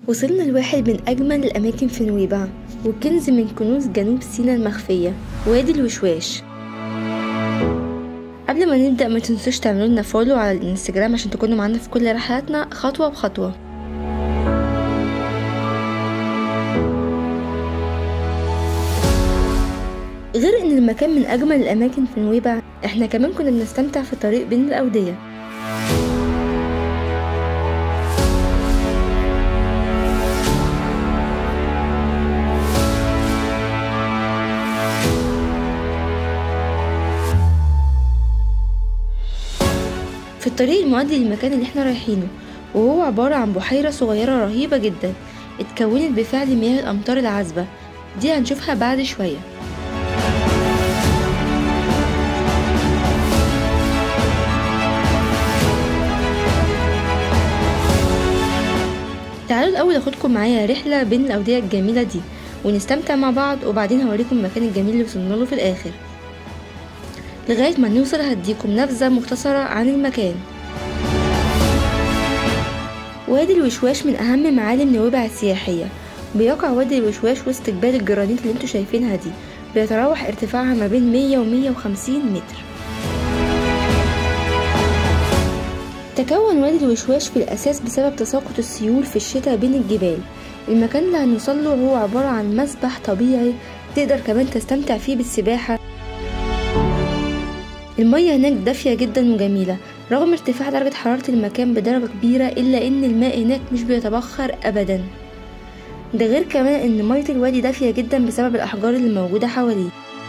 وصلنا لواحد من أجمل الأماكن في نويبع وكنز من كنوز جنوب سيناء المخفية وادي الوشواش قبل ما نبدأ ما تنسوش تعملوا لنا فولو على الانستجرام عشان تكونوا معانا في كل رحلاتنا خطوة بخطوة غير ان المكان من اجمل الاماكن في نويبع احنا كمان كنا بنستمتع في الطريق بين الاودية في الطريق المؤدي للمكان اللي احنا رايحينه وهو عبارة عن بحيرة صغيرة رهيبة جدا اتكونت بفعل مياه الأمطار العذبة دي هنشوفها بعد شوية تعالوا الأول أخدكم معايا رحلة بين الأودية الجميلة دي ونستمتع مع بعض وبعدين هوريكم المكان الجميل اللي وصلنا له في الآخر لغاية ما نوصل هديكم نبذة مختصرة عن المكان وادي الوشواش من أهم معالم نويبع السياحية بيقع وادي الوشواش وسط جبال الجرانيت اللي انتوا شايفينها دي بيتراوح ارتفاعها ما بين 100 و 150 متر تكون وادي الوشواش في الأساس بسبب تساقط السيول في الشتاء بين الجبال المكان اللي هنوصل له هو عبارة عن مسبح طبيعي تقدر كمان تستمتع فيه بالسباحة المية هناك دافية جدا وجميلة رغم ارتفاع درجة حرارة المكان بدرجة كبيرة إلا إن الماء هناك مش بيتبخر أبدا ده غير كمان إن مية الوادي دافية جدا بسبب الأحجار اللي موجودة حواليه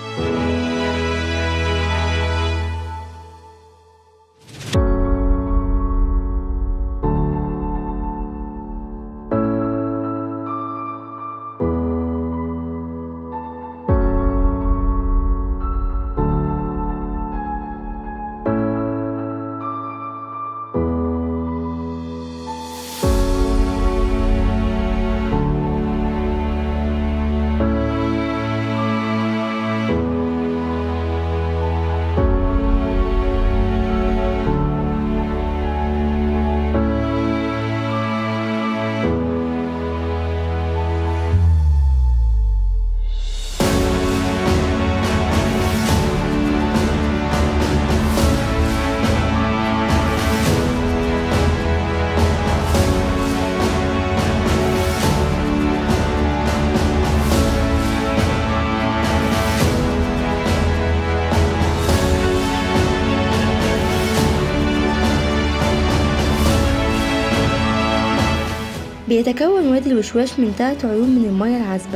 بيتكون وادي الوشواش من تلات عيون من المياه العذبة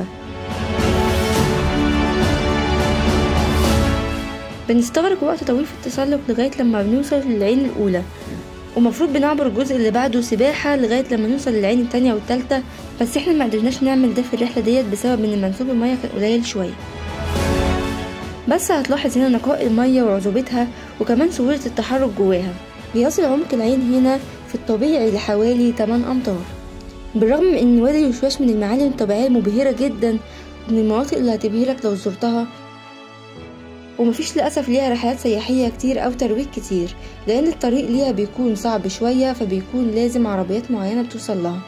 بنستغرق وقت طويل في التسلق لغاية لما بنوصل للعين الأولى ومفروض بنعبر الجزء اللي بعده سباحة لغاية لما نوصل للعين التانية والتالتة بس احنا مقدرناش نعمل ده في الرحلة ديت بسبب ان منسوب المياه كان قليل شوية بس هتلاحظ هنا نقاء المية وعذوبتها وكمان سهولة التحرك جواها بيصل عمق العين هنا في الطبيعي لحوالي 8 أمتار بالرغم من ان وادي الوشواش من المعالم الطبيعية المبهرة جدا من المناطق اللي هتبهرك لو زرتها ومفيش للأسف ليها رحلات سياحية كتير أو ترويج كتير لأن الطريق ليها بيكون صعب شوية فبيكون لازم عربيات معينة بتوصل لها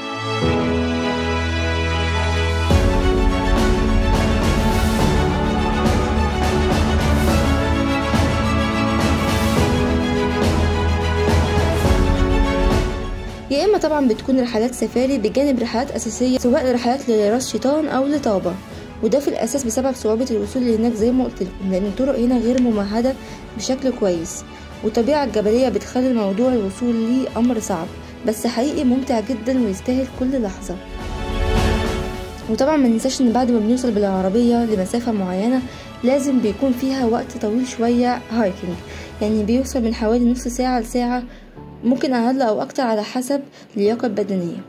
يا اما طبعا بتكون رحلات سفاري بجانب رحلات اساسيه سواء رحلات لراس شيطان او لطابه وده في الاساس بسبب صعوبه الوصول لهناك زي ما قلت لكم لان الطرق هنا غير ممهده بشكل كويس والطبيعه الجبليه بتخلي موضوع الوصول ليه امر صعب بس حقيقي ممتع جدا ويستاهل كل لحظه وطبعا ما ننساش ان بعد ما بنوصل بالعربيه لمسافه معينه لازم بيكون فيها وقت طويل شويه هايكنج يعني بيوصل من حوالي نص ساعه لساعه ممكن أقل أو أكتر على حسب اللياقة البدنية